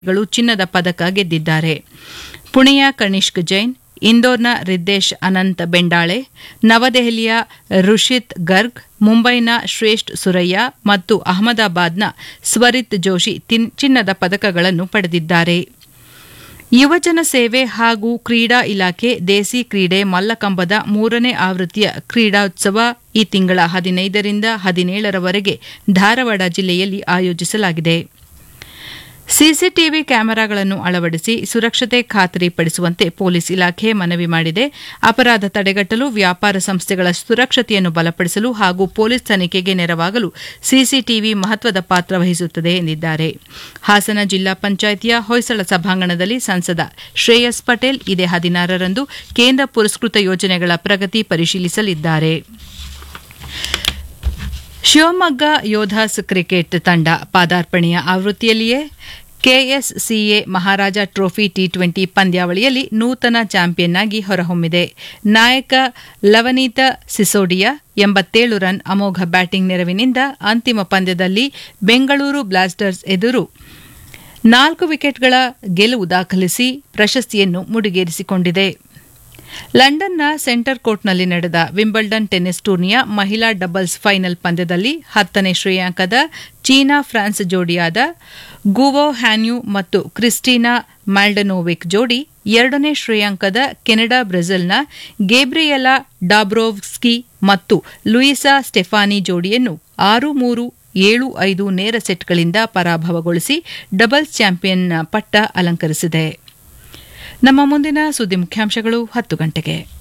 ಗಳು ಚಿನ್ನದ ಪದಕ ಗೆದ್ದಿದ್ದಾರೆ ಪುಣೆಯ ಕನಿಷ್ಕ್ ಜೈನ್ ಇಂದೋರ್ನ ರಿದ್ದೇಶ್ ಅನಂತ್ ಬೆಂಡಾಳೆ ನವದೆಹಲಿಯ ರುಷಿತ್ ಗರ್ಗ್ ಮುಂಬೈನ ಶ್ರೇಷ್ಠ್ ಸುರಯ್ಯ ಮತ್ತು ಅಹಮದಾಬಾದ್ನ ಸ್ವರಿತ್ ಜೋಶಿ ಚಿನ್ನದ ಪದಕಗಳನ್ನು ಪಡೆದಿದ್ದಾರೆ ಯುವಜನ ಸೇವೆ ಹಾಗೂ ಕ್ರೀಡಾ ಇಲಾಖೆ ದೇಸಿ ಕ್ರೀಡೆ ಮಲ್ಲಕಂಬದ ಮೂರನೇ ಆವೃತ್ತಿಯ ಕ್ರೀಡೋತ್ಸವ ಈ ತಿಂಗಳ ಹದಿನೈದರಿಂದ ಹದಿನೇಳರವರೆಗೆ ಧಾರವಾಡ ಜಿಲ್ಲೆಯಲ್ಲಿ ಆಯೋಜಿಸಲಾಗಿದೆ ಸಿಸಿಟಿವಿ ಕ್ಯಾಮೆರಾಗಳನ್ನು ಅಳವಡಿಸಿ ಸುರಕ್ಷತೆ ಖಾತರಿಪಡಿಸುವಂತೆ ಪೊಲೀಸ್ ಇಲಾಖೆ ಮನವಿ ಮಾಡಿದೆ ಅಪರಾಧ ತಡೆಗಟ್ಟಲು ವ್ಯಾಪಾರ ಸಂಸ್ಥೆಗಳ ಸುರಕ್ಷತೆಯನ್ನು ಬಲಪಡಿಸಲು ಹಾಗೂ ಪೊಲೀಸ್ ತನಿಖೆಗೆ ನೆರವಾಗಲು ಸಿಸಿಟಿವಿ ಮಹತ್ವದ ಪಾತ್ರ ವಹಿಸುತ್ತದೆ ಎಂದಿದ್ದಾರೆ ಹಾಸನ ಜಿಲ್ಲಾ ಪಂಚಾಯಿತಿಯ ಹೊಯ್ಸಳ ಸಭಾಂಗಣದಲ್ಲಿ ಸಂಸದ ಶ್ರೇಯಸ್ ಪಟೇಲ್ ಇದೇ ಹದಿನಾರರಂದು ಕೇಂದ್ರ ಪುರಸ್ಕೃತ ಯೋಜನೆಗಳ ಪ್ರಗತಿ ಪರಿಶೀಲಿಸಲಿದ್ದಾರೆ ಶಿವಮೊಗ್ಗ ಯೋಧಾಸ್ ಕ್ರಿಕೆಟ್ ತಂಡ ಪಾದಾರ್ಪಣೆಯ ಆವೃತ್ತಿಯಲ್ಲಿಯೇ KSCA Maharaja trophy T twenty ಪಂದ್ಯಾವಳಿಯಲ್ಲಿ ನೂತನ ಚಾಂಪಿಯನ್ ಆಗಿ ಹೊರಹೊಮ್ಮಿದೆ ನಾಯಕ ಲವನೀತ ಸಿಸೋಡಿಯಾ ಎಂಬತ್ತೇಳು ರನ್ ಅಮೋಘ ಬ್ಯಾಟಿಂಗ್ ನೆರವಿನಿಂದ ಅಂತಿಮ ಪಂದ್ಯದಲ್ಲಿ ಬೆಂಗಳೂರು ಬ್ಲಾಸ್ಟರ್ಸ್ ಎದುರು ನಾಲ್ಕು ವಿಕೆಟ್ಗಳ ಗೆಲುವು ದಾಖಲಿಸಿ ಪ್ರಶಸ್ತಿಯನ್ನು ಮುಡಿಗೇರಿಸಿಕೊಂಡಿದೆ ಲಂಡನ್ನ ಸೆಂಟರ್ ಕೋರ್ಟ್ನಲ್ಲಿ ನಡೆದ ವಿಂಬಲ್ಡನ್ ಟೆನ್ನಿಸ್ ಟೂರ್ನಿಯ ಮಹಿಳಾ ಡಬಲ್ಸ್ ಫೈನಲ್ ಪಂದ್ಯದಲ್ಲಿ ಹತ್ತನೇ ಶ್ರೇಯಾಂಕದ ಚೀನಾ ಫ್ರಾನ್ಸ್ ಜೋಡಿಯಾದ ಗುವೋ ಹ್ಯಾನ್ಯೂ ಮತ್ತು ಕ್ರಿಸ್ಟಿನಾ ಮ್ಯಾಲ್ಡನೋವಿಕ್ ಜೋಡಿ ಎರಡನೇ ಶ್ರೇಯಾಂಕದ ಕೆನಡಾ ಬ್ರೆಜಿಲ್ನ ಗೇಬ್ರಿಯೆಲಾ ಡಾಬ್ರೋವ್ಸ್ಕಿ ಮತ್ತು ಲುಯಿಸಾ ಸ್ಟೆಫಾನಿ ಜೋಡಿಯನ್ನು ಆರು ಮೂರು ಏಳು ಐದು ನೇರ ಸೆಟ್ಗಳಿಂದ ಪರಾಭವಗೊಳಿಸಿ ಡಬಲ್ಸ್ ಚಾಂಪಿಯನ್ ಪಟ್ಟ ಅಲಂಕರಿಸಿದೆ ನಮ್ಮ ಮುಂದಿನ ಸುದ್ದಿ ಮುಖ್ಯಾಂಶಗಳು ಹತ್ತು ಗಂಟೆಗೆ